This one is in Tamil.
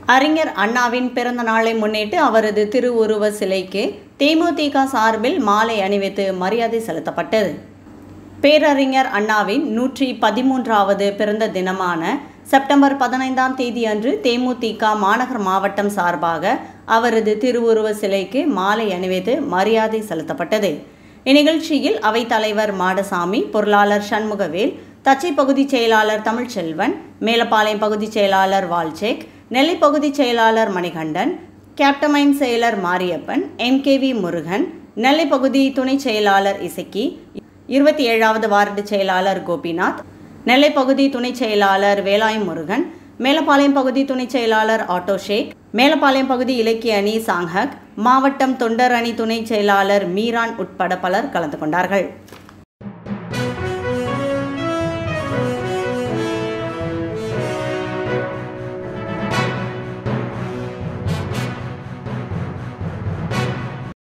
அறிஞர் அண்ணாவின் பிறந்த நாளை முன்னிட்டு அவரது திருவுருவ சிலைக்கு தேமுதிக சார்பில் மாலை அணிவித்து மரியாதை செலுத்தப்பட்டது பேரறிஞர் அண்ணாவின் நூற்றி பதிமூன்றாவது பிறந்த தினமான செப்டம்பர் பதினைந்தாம் தேதி அன்று தேமுதிக மாநகர் மாவட்டம் சார்பாக அவரது திருவுருவ சிலைக்கு மாலை அணிவித்து மரியாதை செலுத்தப்பட்டது இந்நிகழ்ச்சியில் அவைத்தலைவர் மாடசாமி பொருளாளர் சண்முகவேல் தச்சை பகுதி செயலாளர் தமிழ்ச்செல்வன் மேலப்பாளையம் பகுதி செயலாளர் வால்சேக் நெல்லை பகுதி செயலாளர் மணிகண்டன் கேப்டமைன் செயலர் மாரியப்பன் எம்கேவி முருகன் நெல்லை பகுதி துணை செயலாளர் இசக்கி இருபத்தி ஏழாவது வார்டு செயலாளர் கோபிநாத் நெல்லை பகுதி துணை செயலாளர் வேலாயம் முருகன் மேலப்பாளையம் பகுதி துணை செயலாளர் ஆட்டோ ஷேக் மேலப்பாளையம் பகுதி இலக்கிய அணி சாங்ஹக் மாவட்டம் தொண்டர் அணி துணை செயலாளர் மீரான் உட்பட பலர் கலந்து கொண்டார்கள்